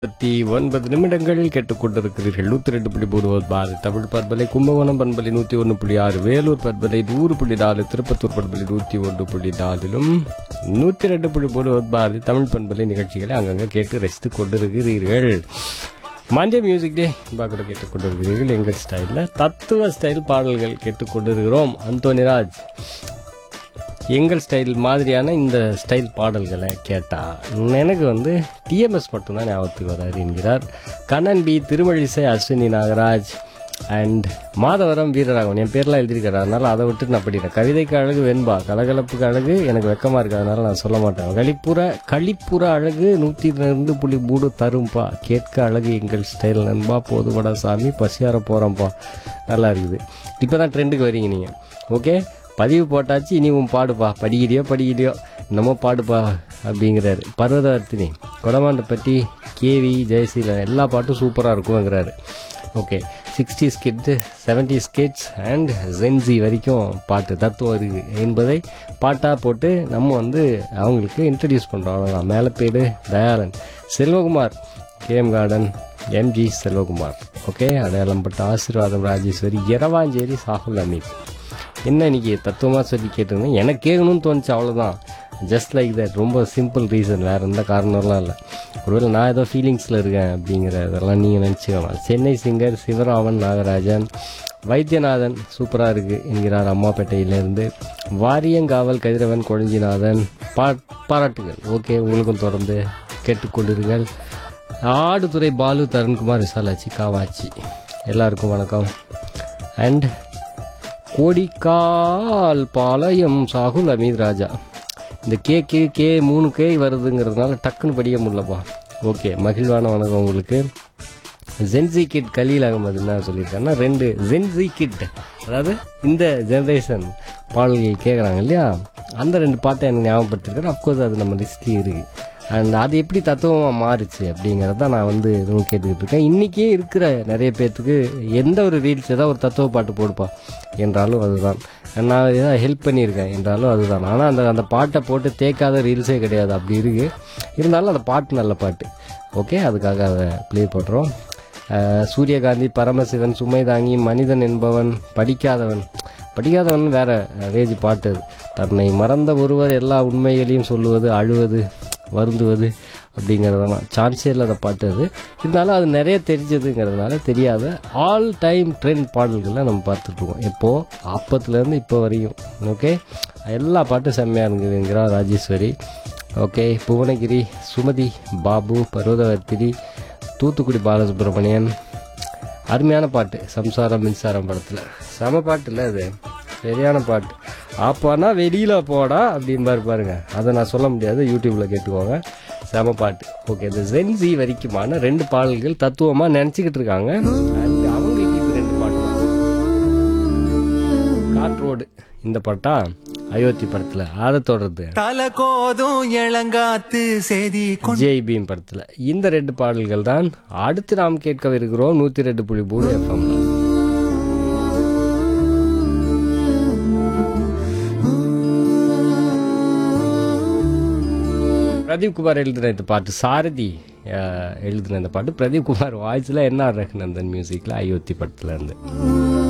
இருபத்தி ஒன்பது நிமிடங்கள் கேட்டுக்கொண்டிருக்கிறீர்கள் நூற்றி ரெண்டு புள்ளி மூணு பாரதி தமிழ் பண்பலை கும்பகோணம் பண்பலை நூற்றி ஒன்று புள்ளி ஆறு வேலூர் பண்பலை நூறு புள்ளி நாலு திருப்பத்தூர் பண்பலை நூற்றி ஒன்று புள்ளி நாலிலும் நூற்றி ரெண்டு புள்ளி மூணு பாரதி தமிழ் பண்பலை நிகழ்ச்சிகளை அங்கங்கே கேட்டு ரசித்துக் கொண்டிருக்கிறீர்கள் மஞ்சள் மியூசிக் டே பார்க்க கேட்டுக்கொண்டிருக்கிறீர்கள் எங்கள் ஸ்டைலில் தத்துவ ஸ்டைல் பாடல்கள் கேட்டுக்கொண்டிருக்கிறோம் அந்தோனிராஜ் எங்கள் ஸ்டைல் மாதிரியான இந்த ஸ்டைல் பாடல்களை கேட்டால் எனக்கு வந்து டிஎம்எஸ் மட்டும்தான் ஞாபகத்துக்கு வராது என்கிறார் கண்ணன் பி திருமழிசை அஸ்வினி நாகராஜ் அண்ட் மாதவரம் வீரராகவன் என் பேர்லாம் எழுதியிருக்காரு அதனால் அதை விட்டு நான் படிக்கிறேன் கவிதைக்கு அழகு வெண்பா கலகலப்புக்கு அழகு எனக்கு வெக்கமாக இருக்கு அதனால நான் சொல்ல மாட்டேன் களிப்புற களிப்புற அழகு நூற்றி ரெண்டு புள்ளி மூணு தரும்பா கேட்க அழகு எங்கள் ஸ்டைல் நண்பா போதுமடா சாமி பசியார போகிறோம்ப்பா நல்லா இருக்குது இப்போ தான் ட்ரெண்டுக்கு வரீங்க நீங்கள் ஓகே பதிவு போட்டாச்சு இனி உன் பாடுப்பா படிக்கிறியோ படிக்கிறியோ என்னமோ பாடுப்பா அப்படிங்கிறாரு பர்வதவர்த்தினி கொடமாண்டப்பட்டி கேவி ஜெயசீலன் எல்லா பாட்டும் சூப்பராக இருக்குங்கிறாரு okay sixty skit seventy skits and Gen Z வரைக்கும் பாட்டு தத்துவம் இருக்குது என்பதை பாட்டாக போட்டு நம்ம வந்து அவங்களுக்கு இன்ட்ரடியூஸ் பண்ணுறோம் அவ்வளோதான் Melappedu Dayalan Selvakumar KM garden MG Selvakumar okay அடையாளம் பட்ட ஆசீர்வாதம் ராஜேஸ்வரி இரவாஞ்சேரி சாகுல் அமீத் என்ன இன்னைக்கு தத்துவமாக சொல்லி கேட்டிருந்தேன் எனக்கு கேட்கணும்னு தோணுச்சு அவ்வளோதான் ஜஸ்ட் லைக் தட் ரொம்ப சிம்பிள் ரீசன் வேறு எந்த காரணம்லாம் இல்லை ஒருவேளை நான் ஏதோ ஃபீலிங்ஸில் இருக்கேன் அப்படிங்கிற இதெல்லாம் நீங்கள் நினச்சிக்கலாம் சென்னை சிங்கர் சிவராமன் நாகராஜன் வைத்தியநாதன் சூப்பராக இருக்குது என்கிறார் அம்மாப்பேட்டையிலேருந்து வாரியங்காவல் கதிரவன் கொழஞ்சிநாதன் பா பாராட்டுகள் ஓகே உங்களுக்கும் தொடர்ந்து கேட்டுக்கொண்டிருங்கள் ஆடுதுறை பாலு தருண்குமார் விசாலாச்சி காவாச்சி எல்லாருக்கும் வணக்கம் அண்ட் கோடிக்கால் பாளையம் சாகுல் அமீத் ராஜா இந்த கே கே கே மூணு கே வருதுங்கிறதுனால டக்குன்னு படிக்க முடியலப்பா ஓகே மகிழ்வான வணக்கம் உங்களுக்கு ஜென்சி கிட் கலீல் அகமது என்ன சொல்லியிருக்காருன்னா ரெண்டு ஜென்சி கிட் அதாவது இந்த ஜென்ரேஷன் பாடல்கள் கேட்குறாங்க இல்லையா அந்த ரெண்டு பாட்டை எனக்கு ஞாபகப்படுத்திருக்கேன் அஃப்கோர்ஸ் அது நம்ம லிஸ்ட்லேயும் இருக்குது அண்ட் அது எப்படி தத்துவமாக மாறுச்சு அப்படிங்கிறத தான் நான் வந்து இதுவும் கேட்டுக்கிட்டு இருக்கேன் இன்றைக்கே இருக்கிற நிறைய பேர்த்துக்கு எந்த ஒரு ரீல்ஸ் ஏதாவது ஒரு தத்துவ பாட்டு போடுப்பா என்றாலும் அதுதான் நான் ஏதாவது ஹெல்ப் பண்ணியிருக்கேன் என்றாலும் அதுதான் ஆனால் அந்த அந்த பாட்டை போட்டு தேக்காத ரீல்ஸே கிடையாது அப்படி இருக்குது இருந்தாலும் அந்த பாட்டு நல்ல பாட்டு ஓகே அதுக்காக அதை ப்ளே பண்ணுறோம் அஹ் சூரியகாந்தி பரமசிவன் சுமை தாங்கி மனிதன் என்பவன் படிக்காதவன் படிக்காதவன் வேற ரேஜ் பாட்டு அது தன்னை மறந்த ஒருவர் எல்லா உண்மைகளையும் சொல்லுவது அழுவது வருந்துவது அப்படிங்கிறதெல்லாம் சான்ஸே இல்லாத பாட்டு அது இருந்தாலும் அது நிறைய தெரிஞ்சதுங்கிறதுனால தெரியாத ஆல் டைம் ட்ரெண்ட் பாடல்களை நம்ம பார்த்துட்ருக்கோம் எப்போது அப்பத்துலேருந்து இப்போ வரையும் ஓகே எல்லா பாட்டும் செம்மையாக இருக்குதுங்கிறா ராஜேஸ்வரி ஓகே புவனகிரி சுமதி பாபு பர்வதவர்த்தினி தூத்துக்குடி பாலசுப்ரமணியன் அருமையான பாட்டு சம்சாரம் மின்சாரம் படத்தில் செம பாட்டு இல்லை அது சரியான பாட்டு அப்போனா வெளியில் போடா அப்படின்பாரு பாருங்க அதை நான் சொல்ல முடியாது யூடியூப்பில் கேட்டுக்கோங்க செம பாட்டு ஓகே இந்த ஜென்சி வரைக்குமான ரெண்டு பாடல்கள் தத்துவமாக நினச்சிக்கிட்டு இருக்காங்க And அவங்களுக்கு இது ரெண்டு பாட்டு தான். காற்றோடு இந்த பாட்டா அயோத்தி படத்தில் அதை தொடருது தல கோதும் இளங்காத்து செய்தி ஜெய் பீம் படத்தில் இந்த ரெண்டு பாடல்கள் தான் அடுத்து நாம் கேட்கவிருக்கிறோம் நூற்றி ரெண்டு புள்ளி மூணு எஃப்எம்ல பிரதீப் குமார் எழுதின இந்த பாட்டு சாரதி அஹ், எழுதின இந்த பாட்டு பிரதீப் குமார் வாய்ஸில் என்ன ரகுநந்தன் மியூசிக்கில் அயோத்தி படத்தில் இருந்து